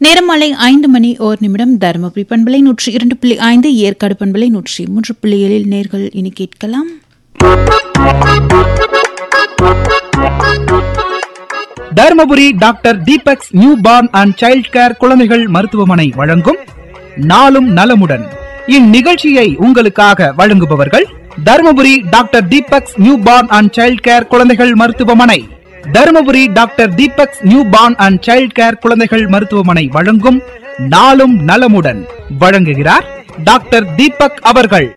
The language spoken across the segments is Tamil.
நேரம் மாலை ஐந்து மணி ஓர் நிமிடம் தருமபுரி பண்பலை நூற்றி இரண்டு புள்ளி ஐந்து ஏற்காடு பண்பலை நூற்றி மூன்று புள்ளி ஏழில் நேர்கள் இனி கேட்கலாம் Dharmapuri doctor Deepak's newborn and child care குழந்தைகள் மருத்துவமனை வழங்கும் நாளும் நலமுடன் இந்நிகழ்ச்சியை உங்களுக்காக வழங்குபவர்கள் Dharmapuri doctor Deepak's newborn and child care குழந்தைகள் மருத்துவமனை Dharmapuri doctor Deepak's newborn and child care குழந்தைகள் மருத்துவமனை வழங்கும் நாளும் நலமுடன் வழங்குகிறார் டாக்டர் தீபக் அவர்கள்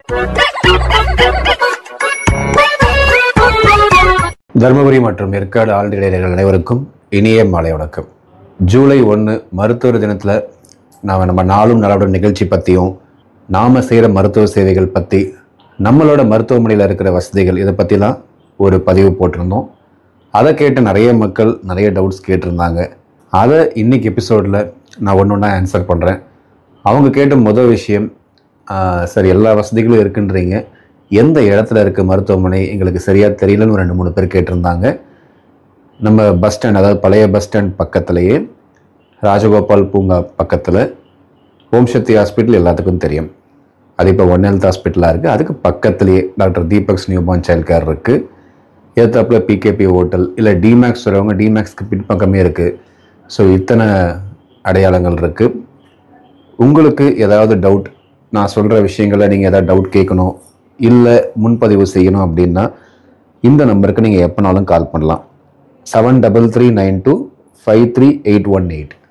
தருமபுரி மற்றும் ஏற்காடு ஆழ்நிலையர்கள் அனைவருக்கும் இனிய மாலை வணக்கம் ஜூலை ஒன்று மருத்துவர் தினத்தில் நாம் நம்ம நாளும் நலவுடன் நிகழ்ச்சி பற்றியும் நாம் செய்கிற மருத்துவ சேவைகள் பற்றி நம்மளோட மருத்துவமனையில் இருக்கிற வசதிகள் இதை பற்றிலாம் ஒரு பதிவு போட்டிருந்தோம் அதை கேட்டு நிறைய மக்கள் நிறைய டவுட்ஸ் கேட்டிருந்தாங்க அதை இன்னைக்கு எபிசோடில் நான் ஒன்று ஒன்றா ஆன்சர் பண்ணுறேன் அவங்க கேட்ட முதல் விஷயம் ஆஹ், சரி எல்லா வசதிகளும் இருக்குன்றீங்க எந்த இடத்துல இருக்க மருத்துவமனை எங்களுக்கு சரியாக தெரியலன்னு ஒரு ரெண்டு மூணு பேர் கேட்டிருந்தாங்க நம்ம பஸ் ஸ்டாண்ட் அதாவது பழைய பஸ் ஸ்டாண்ட் பக்கத்துலேயே ராஜகோபால் பூங்கா பக்கத்தில் ஓம் சக்தி ஹாஸ்பிட்டல் எல்லாத்துக்கும் தெரியும் அது இப்போ ஒன் ஹெல்த் ஹாஸ்பிட்டலாக இருக்குது அதுக்கு பக்கத்துலேயே doctor Deepak's newborn child care இருக்குது எதிர்த்தாப்புல பிகேபி ஹோட்டல் இல்லை டிமேக்ஸ் வரவங்க டிமேக்ஸ்க்கு பின்பக்கமே இருக்குது ஸோ இத்தனை அடையாளங்கள் இருக்குது உங்களுக்கு ஏதாவது டவுட் நான் சொல்கிற விஷயங்களை நீங்கள் ஏதாவது டவுட் கேட்கணும் இல்லை முன்பதிவு செய்யணும் அப்படின்னா இந்த நம்பருக்கு நீங்கள் எப்போனாலும் கால் பண்ணலாம் seven double three nine two five three eight one eight